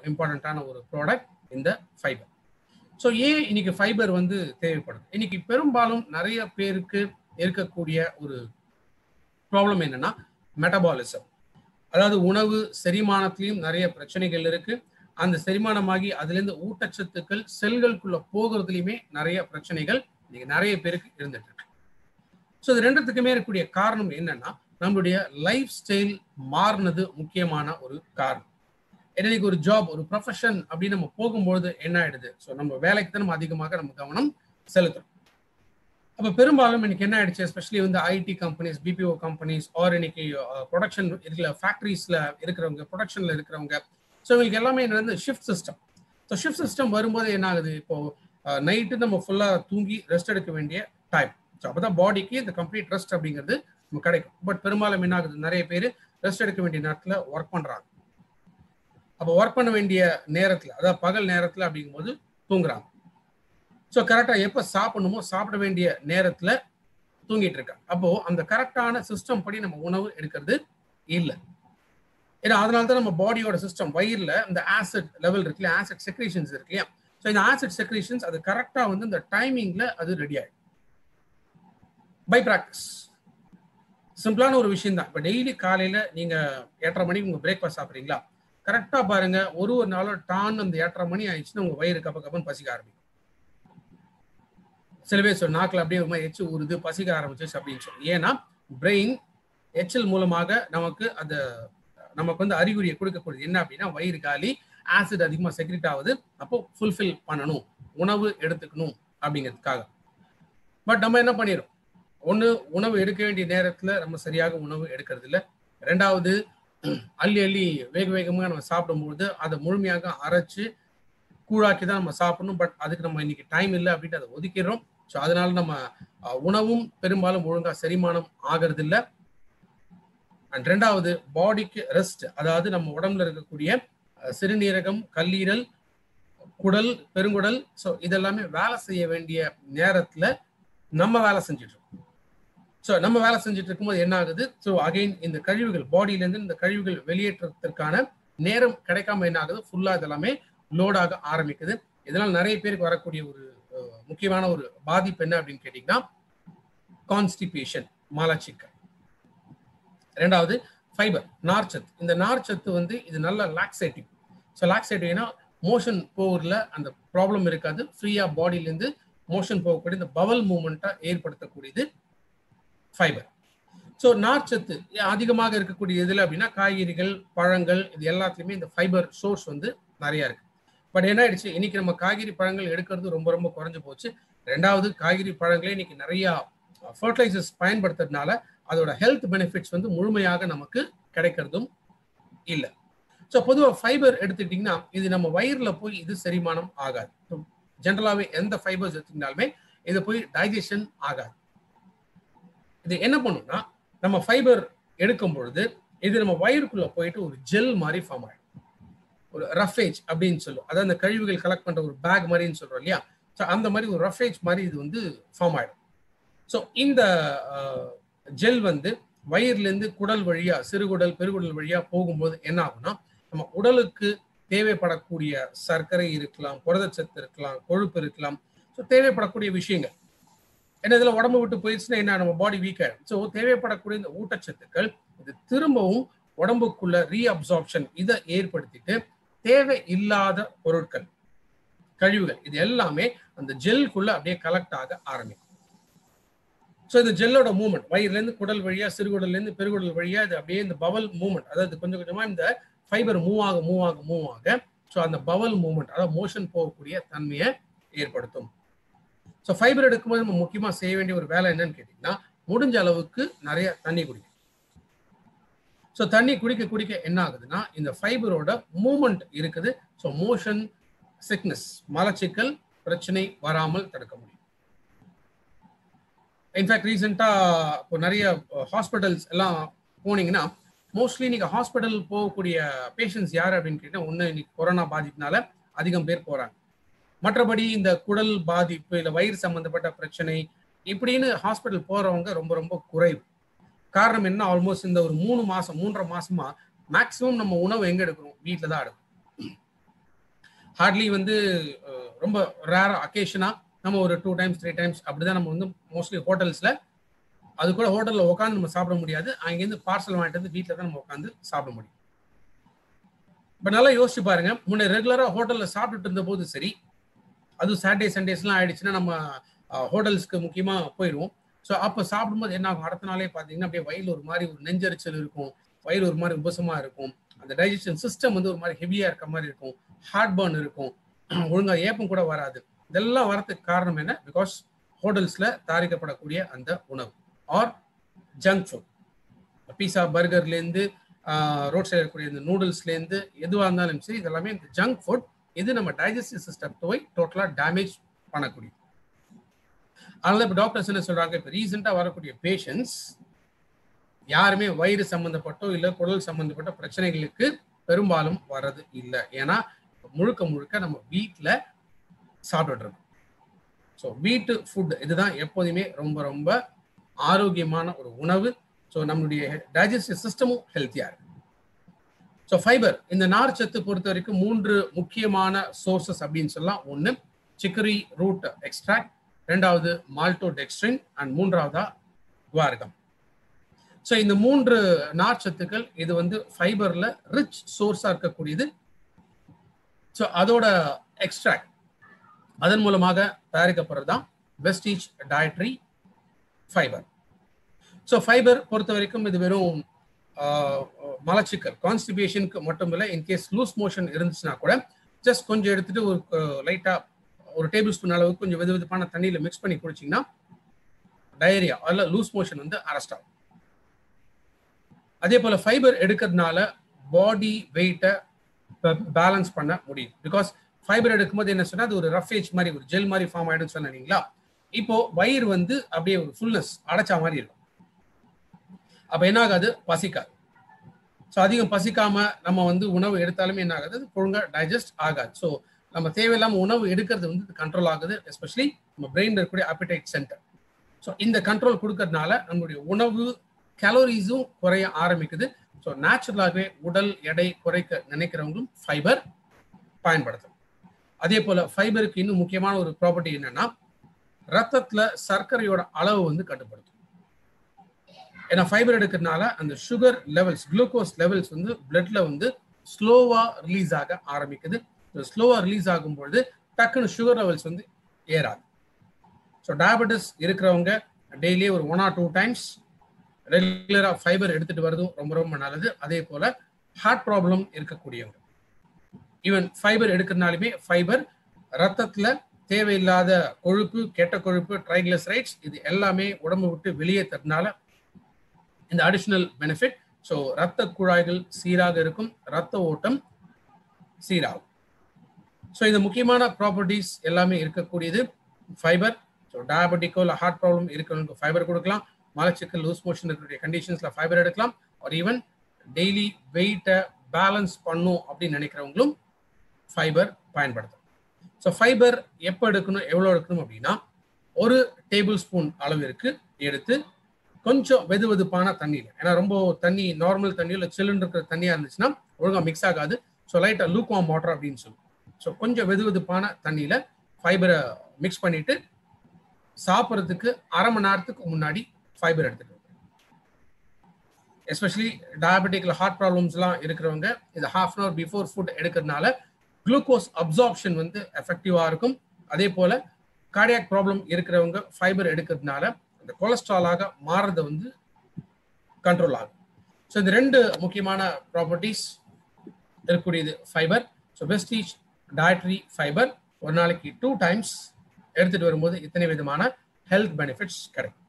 இம்பார்ட்டண்ட்டான ஒரு ப்ராடக்ட் இந்த ஃபைபர் ஸோ ஏன் இன்னைக்கு ஃபைபர் வந்து தேவைப்படுது இன்னைக்கு பெரும்பாலும் நிறைய பேருக்கு இருக்கக்கூடிய ஒரு ப்ராப்ளம் என்னன்னா மெட்டபாலிசம் அதாவது உணவு செரிமானத்திலையும் நிறைய பிரச்சனைகள் இருக்கு அந்த செரிமானமாகி அதுலேருந்து ஊட்டச்சத்துக்கள் செல்களுக்குள்ள போகிறதுலையுமே நிறைய பிரச்சனைகள் இன்னைக்கு நிறைய பேருக்கு இருந்துட்டு இருக்கு ஸோ இது ரெண்டுத்துக்குமே இருக்கக்கூடிய காரணம் என்னன்னா நம்மளுடைய லைஃப் ஸ்டைல் மாறினது முக்கியமான ஒரு காரணம் இன்னைக்கு ஒரு ஜாப் ஒரு ப்ரொஃபஷன் அப்படின்னு நம்ம போகும்பொழுது என்ன ஆயிடுது ஸோ நம்ம வேலைக்கு தான் நம்ம அதிகமாக நம்ம கவனம் செலுத்துறோம் அப்போ பெரும்பாலும் இன்னைக்கு என்ன ஆயிடுச்சு எஸ்பெஷலி வந்து IT companies BPO companies or இன்னைக்கு ப்ரொடக்ஷன் இருக்கிற ஃபேக்ட்ரிஸ்ல இருக்கிறவங்க ப்ரொடக்ஷன்ல இருக்கிறவங்க ஸோ இவங்களுக்கு எல்லாமே என்ன வந்து shift system so shift system வரும்போது என்ன ஆகுது இப்போ நைட்டு நம்ம ஃபுல்லாக தூங்கி ரெஸ்ட் எடுக்க வேண்டிய டைம் ஸோ அப்போ தான் பாடிக்கு இந்த கம்ப்ளீட் ரெஸ்ட் அப்படிங்கிறது நமக்கு கிடைக்கும் பட் பெரும்பாலும் என்ன ஆகுது நிறைய பேர் ரெஸ்ட் எடுக்க வேண்டிய நேரத்தில் ஒர்க் பண்ணுறாங்க அப்போ ஒர்க் பண்ண வேண்டிய நேரத்தில் அதாவது பகல் நேரத்தில் அப்படிங்கும்போது தூங்குறாங்க ஸோ கரெக்டாக எப்போ சாப்பிடணுமோ சாப்பிட வேண்டிய நேரத்தில் தூங்கிட்டு இருக்காங்க அப்போ அந்த கரெக்டான சிஸ்டம் படி நம்ம உணவு எடுக்கிறது இல்லை ஏன்னா அதனால தான் நம்ம பாடியோட சிஸ்டம் வயிறில் இந்த ஆசிட் லெவல் இருக்குல்ல ஆசிட் செக்ரேஷன்ஸ் இருக்கு இல்லையா ஸோ இந்த ஆசிட் செக்ரேஷன்ஸ் அது கரெக்டாக வந்து இந்த டைமிங்கில் அது ரெடி ஆகிடும் பை ப்ராக்டிஸ் சிம்பிளான ஒரு விஷயம் தான் இப்போ டெய்லி காலையில் நீங்கள் எட்டரை மணிக்கு உங்கள் பிரேக்ஃபாஸ்ட் சாப்பிட்றீங்களா கரெக்டாக பாருங்க ஒரு ஒரு நாளும் டான் அந்த எட்டரை மணி ஆயிடுச்சுன்னா உங்கள் வயிறு கப்ப கப்பன்னு பசிக்க ஆரம்பிக்கும் சில பேர் சொல் நாக்கில் அப்படியே ஒரு மாதிரி எச்சு ஊறுது பசிக்க ஆரம்பிச்சிச்சு அப்படின்னு சொல்லி ஏன்னா பிரெயின் எச்சல் மூலமாக நமக்கு அந்த நமக்கு வந்து அறிகுறியை கொடுக்கக்கூடியது என்ன அப்படின்னா வயிறு காலி ஆசிட் அதிகமாக செக்ரெட் ஆகுது அப்போ ஃபுல்ஃபில் பண்ணணும் உணவு எடுத்துக்கணும் அப்படிங்கிறதுக்காக பட் நம்ம என்ன பண்ணிடும் ஒன்று உணவு எடுக்க வேண்டிய நேரத்தில் நம்ம சரியாக உணவு எடுக்கிறது இல்லை ரெண்டாவது அள்ளி அள்ளி வேக வேகமாக நம்ம சாப்பிடும்போது அதை முழுமையாக அரைச்சு கூழாக்கி தான் நம்ம சாப்பிடணும் பட் அதுக்கு நம்ம இன்னைக்கு டைம் இல்லை அப்படின்ட்டு அதை ஒதுக்கிடுறோம் ஸோ அதனால நம்ம உணவும் பெரும்பாலும் ஒழுங்காக செரிமானம் ஆகிறது இல்லை அண்ட் ரெண்டாவது பாடிக்கு ரெஸ்ட் அதாவது நம்ம உடம்புல இருக்கக்கூடிய சிறுநீரகம் கல்லீரல் குடல் பெருங்குடல் ஸோ இதெல்லாமே வேலை செய்ய வேண்டிய நேரத்தில் நம்ம வேலை செஞ்சுட்டு இருக்கோம் ஸோ நம்ம வேலை செஞ்சுட்டு இருக்கும்போது என்ன ஆகுது ஸோ அகைன் இந்த கழிவுகள் பாடியிலேருந்து இந்த கழிவுகள் வெளியேற்றத்திற்கான நேரம் கிடைக்காம என்ன ஆகுது ஃபுல்லாக இதெல்லாமே லோடாக ஆரம்பிக்குது இதனால் நிறைய பேருக்கு வரக்கூடிய ஒரு முக்கியமான ஒரு பாதிப்பு என்ன அப்படின்னு கேட்டிங்கன்னா கான்ஸ்டிபேஷன் மலச்சிக்கல் ரெண்டாவது ஃபைபர் நார்ச்சத்து இந்த நார்ச்சத்து வந்து இது நல்ல லாக்ஸேட்டிவ் ஸோ லாக்ஸேட்டிவ்னா மோஷன் போவதில் அந்த ப்ராப்ளம் இருக்காது ஃப்ரீயாக பாடியிலேருந்து மோஷன் போகக்கூடிய இந்த பவல் மூமெண்ட்டை ஏற்படுத்தக்கூடியது ஃபைபர் ஸோ நார்ச்சத்து அதிகமாக இருக்கக்கூடிய இதில் அப்படின்னா காய்கறிகள் பழங்கள் இது எல்லாத்துலேயுமே இந்த ஃபைபர் சோர்ஸ் வந்து நிறையா இருக்கு பட் என்ன ஆயிடுச்சு இன்னைக்கு நம்ம காய்கறி பழங்கள் எடுக்கிறது ரொம்ப ரொம்ப குறைஞ்சு போச்சு ரெண்டாவது காய்கறி பழங்களே இன்னைக்கு நிறையா ஃபர்டிலைசர்ஸ் பயன்படுத்துறதுனால அதோட ஹெல்த் பெனிஃபிட்ஸ் வந்து முழுமையாக நமக்கு கிடைக்கிறதும் இல்லை ஸோ பொதுவாக ஃபைபர் எடுத்துக்கிட்டிங்கன்னா இது நம்ம வயிறில் போய் இது செரிமானம் ஆகாது ஜென்ரலாகவே எந்த ஃபைபர்ஸ் எடுத்துக்கிட்டாலுமே இது போய் டைஜஷன் ஆகாது இது என்ன பண்ணும்னா நம்ம ஃபைபர் எடுக்கும் பொழுது இது நம்ம வயிறுக்குள்ள போயிட்டு ஒரு ஜெல் மாதிரி ஃபார்ம் ஆகிடும் ஒரு ரஃபேஜ் அப்படின்னு சொல்லுவோம் அதாவது அந்த கழிவுகள் கலெக்ட் பண்ற ஒரு பேக் மாதிரின்னு சொல்றோம் இல்லையா ஸோ அந்த மாதிரி ஒரு ரஃபேஜ் மாதிரி இது வந்து ஃபார்ம் ஆயிடும் ஸோ இந்த ஜெல் வந்து வயிறுலேருந்து குடல் வழியா சிறுகுடல் பெருகுடல் வழியா போகும்போது என்ன ஆகும்னா நம்ம உடலுக்கு தேவைப்படக்கூடிய சர்க்கரை இருக்கலாம் புரதச்சத்து இருக்கலாம் கொழுப்பு இருக்கலாம் ஸோ தேவைப்படக்கூடிய விஷயங்கள் ஏன்னா இதில் உடம்பு விட்டு போயிடுச்சுன்னா என்ன நம்ம பாடி வீக் ஆயிடும் ஸோ தேவைப்படக்கூடிய இந்த ஊட்டச்சத்துக்கள் இது திரும்பவும் உடம்புக்குள்ள ரீஅப்சார்ப்ஷன் இதை ஏற்படுத்திட்டு தேவை இல்லாத பொருட்கள் கழிவுகள் இது எல்லாமே அந்த ஜெல்குள்ள அப்படியே கலெக்ட் ஆக ஆரம்பிக்கும் ஸோ இந்த ஜெல்லோட மூவ்மெண்ட் வயிறுலேருந்து குடல் வழியா சிறுகுடல்லேருந்து பெருகுடல் வழியா இது அப்படியே இந்த பவல் மூவ்மெண்ட் அதாவது கொஞ்சம் கொஞ்சமா இந்த ஃபைபர் மூவ் ஆக மூவ் ஆக மூவ் ஆக ஸோ அந்த பவல் மூவ்மெண்ட் அதாவது மோஷன் போகக்கூடிய தன்மையை ஏற்படுத்தும் ஸோ ஃபைபர் எடுக்கும்போது நம்ம முக்கியமாக செய்ய வேண்டிய ஒரு வேலை என்னன்னு கேட்டிங்கன்னா முடிஞ்ச அளவுக்கு நிறைய தண்ணி குடிக்கும் ஸோ தண்ணி குடிக்க குடிக்க என்ன ஆகுதுன்னா இந்த ஃபைபரோட மூமெண்ட் இருக்குது ஸோ மோஷன் சிக்னஸ் மலச்சிக்கல் பிரச்சனை வராமல் தடுக்க முடியும் இன்ஃபேக்ட் ரீசெண்டாக இப்போ நிறைய ஹாஸ்பிட்டல்ஸ் எல்லாம் போனீங்கன்னா மோஸ்ட்லி நீங்கள் ஹாஸ்பிட்டல் போகக்கூடிய பேஷண்ட்ஸ் யார் அப்படின்னு கேட்டால் ஒன்று இன்னைக்கு கொரோனா பாதிப்புனால அதிகம் பேர் போகிறாங்க மற்றபடி இந்த குடல் பாதிப்பு இல்லை வயிறு சம்பந்தப்பட்ட பிரச்சனை இப்படின்னு ஹாஸ்பிட்டல் போகிறவங்க ரொம்ப ரொம்ப குறைவு காரணம் என்ன ஆல்மோஸ்ட் இந்த ஒரு மூணு மாசம் மூன்றரை மாசமா மேக்சிமம் நம்ம உணவு எங்க எடுக்கிறோம் வீட்டில் தான் எடுக்கிறோம் ஹார்ட்லி வந்து அஹ், ரொம்ப ரேர் அக்கேஷனா நம்ம ஒரு டூ டைம்ஸ் த்ரீ டைம்ஸ் அப்படிதான் நம்ம வந்து மோஸ்ட்லி ஹோட்டல்ஸ்ல அது கூட ஹோட்டல்ல உட்காந்து நம்ம சாப்பிட முடியாது அங்கேருந்து பார்சல் வாங்கிட்டு வந்து வீட்டில் தான் நம்ம உட்காந்து சாப்பிட முடியும் இப்போ நல்லா யோசிச்சு பாருங்க முன்ன ரெகுலரா ஹோட்டல்ல சாப்பிட்டுட்டு இருந்த போது சரி அது சாட்டர்டே சண்டேஸ்லாம் ஆயிடுச்சுன்னா நம்ம ஹோட்டல்ஸ்க்கு முக்கியமா போயிடுவோம் ஸோ அப்போ சாப்பிடும்போது என்ன ஆகும் அடுத்த நாளே பார்த்தீங்கன்னா அப்படியே வயிறு ஒரு மாதிரி ஒரு நெஞ்சரிச்சல் இருக்கும் வயிறு ஒரு மாதிரி உபசமா இருக்கும் அந்த டைஜஷன் சிஸ்டம் வந்து ஒரு மாதிரி ஹெவியா இருக்க மாதிரி இருக்கும் ஹார்ட் பர்ன் இருக்கும் ஒழுங்கா ஏப்பம் கூட வராது இதெல்லாம் வரதுக்கு காரணம் என்ன பிகாஸ் ஹோட்டல்ஸ்ல தயாரிக்கப்படக்கூடிய அந்த உணவு ஆர் ஜங்க் ஃபுட் பீஸா பர்கர்லேருந்து ரோட் சைடு இருக்கக்கூடிய இந்த நூடுல்ஸ்லேருந்து எதுவாக இருந்தாலும் சரி இதெல்லாமே இந்த ஜங்க் ஃபுட் இது நம்ம டைஜஸ்டிவ் சிஸ்டம் போய் டோட்டலாக டேமேஜ் பண்ணக்கூடிய அதனால இப்போ டாக்டர்ஸ் என்ன சொல்றாங்க இப்போ ரீசெண்டாக வரக்கூடிய பேஷண்ட்ஸ் யாருமே வயிறு சம்பந்தப்பட்டோ இல்லை குடல் சம்பந்தப்பட்ட பிரச்சனைகளுக்கு பெரும்பாலும் வர்றது இல்லை ஏன்னா முழுக்க முழுக்க நம்ம வீட்டில் சாப்பிட்டுட்டு இருக்கோம் ஸோ வீட்டு ஃபுட் இதுதான் எப்போதுமே ரொம்ப ரொம்ப ஆரோக்கியமான ஒரு உணவு ஸோ நம்மளுடைய டைஜஸ்டிவ் சிஸ்டமும் ஹெல்த்தியாக இருக்கு ஸோ ஃபைபர் இந்த நார்ச்சத்து பொறுத்த வரைக்கும் மூன்று முக்கியமான சோர்சஸ் அப்படின்னு சொல்லலாம் ஒன்று சிக்கரி ரூட் எக்ஸ்ட்ராக்ட் ரெண்டாவது மால்டோ டெக்ஸ்ட்ரின் அண்ட் மூன்றாவதா குவார்கம் ஸோ இந்த மூன்று நார்ச்சத்துக்கள் இது வந்து ஃபைபர்ல ரிச் சோர்ஸாக இருக்கக்கூடியது ஸோ அதோட எக்ஸ்ட்ராக்ட் அதன் மூலமாக தயாரிக்கப்படுறது தான் Vestige dietary fibre so fibre பொறுத்த வரைக்கும் இது வெறும் மலச்சிக்கல் கான்ஸ்டிபேஷனுக்கு மட்டும் இல்லை இன்கேஸ் லூஸ் மோஷன் இருந்துச்சுன்னா கூட ஜஸ்ட் கொஞ்சம் எடுத்துட்டு ஒரு லைட்டாக ஒரு டேபிள் ஸ்பூன் அளவுக்கு கொஞ்சம் வெது வெதுப்பான தண்ணியில் மிக்ஸ் பண்ணி குடிச்சிங்கன்னா டயரியா அதில் லூஸ் மோஷன் வந்து அரெஸ்ட் ஆகும் அதே போல் ஃபைபர் எடுக்கிறதுனால பாடி வெயிட்டை பேலன்ஸ் பண்ண முடியும் பிகாஸ் ஃபைபர் எடுக்கும்போது என்ன சொன்னா அது ஒரு ரஃபேஜ் மாதிரி ஒரு ஜெல் மாதிரி ஃபார்ம் ஆயிடும்னு சொன்னீங்களா இப்போ வயிறு வந்து அப்படியே ஒரு ஃபுல்னஸ் அடைச்சா மாதிரி இருக்கும் அப்ப என்ன ஆகாது பசிக்காது ஸோ அதிகம் பசிக்காம நம்ம வந்து உணவு எடுத்தாலுமே என்ன ஆகாது அது ஒழுங்கா டைஜஸ்ட் ஆகாது ஸோ நம்ம தேவையில்லாம உணவு எடுக்கிறது வந்து கண்ட்ரோல் ஆகுது எஸ்பெஷலி நம்ம பிரெயின் இருக்கக்கூடிய அப்பிடைட் சென்டர் ஸோ இந்த கண்ட்ரோல் கொடுக்கறதுனால நம்மளுடைய உணவு கேலோரிஸும் குறைய ஆரம்பிக்குது ஸோ நேச்சுரலாகவே உடல் எடை குறைக்க நினைக்கிறவங்களும் ஃபைபர் பயன்படுத்தும் அதே போல ஃபைபருக்கு இன்னும் முக்கியமான ஒரு ப்ராப்பர்ட்டி என்னன்னா ரத்தத்துல சர்க்கரையோட அளவு வந்து கட்டுப்படுத்தும் ஏன்னா ஃபைபர் எடுக்கிறதுனால அந்த சுகர் லெவல்ஸ் குளுக்கோஸ் லெவல்ஸ் வந்து பிளட்ல வந்து ஸ்லோவா ரிலீஸ் ஆக ஆரம்பிக்குது ஸ்லோவா ரிலீஸ் ஆகும்பொழுது டக்குன்னு சுகர் லெவல்ஸ் வந்து ஏறாது ஸோ டயபெட்டிஸ் இருக்கிறவங்க டெய்லி ஒரு ஒன் ஆர் டூ டைம்ஸ் ரெகுலரா ஃபைபர் எடுத்துட்டு வரதும் ரொம்ப ரொம்ப நல்லது அதே போல ஹார்ட் ப்ராப்ளம் இருக்கக்கூடியவங்க ஈவன் ஃபைபர் எடுக்கிறதுனாலுமே ஃபைபர் ரத்தத்துல தேவையில்லாத கொழுப்பு கெட்ட கொழுப்பு ட்ரைக்ளிசரைட்ஸ் இது எல்லாமே உடம்பு விட்டு வெளியேற்றதுனால இந்த அடிஷனல் பெனிஃபிட் ஸோ ரத்த குழாய்கள் சீராக இருக்கும் ரத்த ஓட்டம் சீராகும் ஸோ இந்த முக்கியமான ப்ராப்பர்ட்டிஸ் எல்லாமே இருக்கக்கூடியது ஃபைபர் ஸோ டயபெட்டிக்கோ இல்லை ஹார்ட் ப்ராப்ளம் இருக்கிறவங்களுக்கு ஃபைபர் கொடுக்கலாம் மலச்சிக்கல் லூஸ் மோஷன் இருக்கக்கூடிய கண்டிஷன்ஸ்ல ஃபைபர் எடுக்கலாம் ஒரு ஈவன் டெய்லி வெயிட்டை பேலன்ஸ் பண்ணும் அப்படின்னு நினைக்கிறவங்களும் ஃபைபர் பயன்படுத்தும் ஸோ ஃபைபர் எப்போ எடுக்கணும் எவ்வளோ எடுக்கணும் அப்படின்னா ஒரு டேபிள் ஸ்பூன் அளவிற்கு எடுத்து கொஞ்சம் வெது வெதுப்பான தண்ணியில் ஏன்னா ரொம்ப தண்ணி நார்மல் தண்ணியில் இல்லை சில்லுன்னு இருக்கிற தண்ணியாக இருந்துச்சுன்னா ஒழுங்காக மிக்ஸ் ஆகாது ஸோ லைட்டாக லூக்வாம் வாட்டர் அப்படின்னு சொல்லுவோம் ஸோ கொஞ்சம் வெது வெதுப்பான தண்ணியில் ஃபைபரை மிக்ஸ் பண்ணிட்டு சாப்பிட்றதுக்கு அரை மணி நேரத்துக்கு முன்னாடி ஃபைபர் எடுத்துக்கணும் எஸ்பெஷலி டயபெட்டிக்ல ஹார்ட் ப்ராப்ளம்ஸ்லாம் இருக்கிறவங்க இது half an hour before food எடுக்கிறதுனால குளுக்கோஸ் அப்சார்ப்ஷன் வந்து எஃபெக்டிவாக இருக்கும் அதே போல கார்டியாக் ப்ராப்ளம் இருக்கிறவங்க ஃபைபர் எடுக்கிறதுனால அந்த கொலஸ்ட்ராலாக மாறுறது வந்து கண்ட்ரோல் ஆகும் ஸோ இந்த ரெண்டு முக்கியமான ப்ராப்பர்ட்டிஸ் இருக்கக்கூடியது fibre so Vestige dietary fibre ஒரு நாளைக்கு டூ டைம்ஸ் எடுத்துட்டு வரும்போது இத்தனை விதமான ஹெல்த் பெனிஃபிட்ஸ் கிடைக்கும்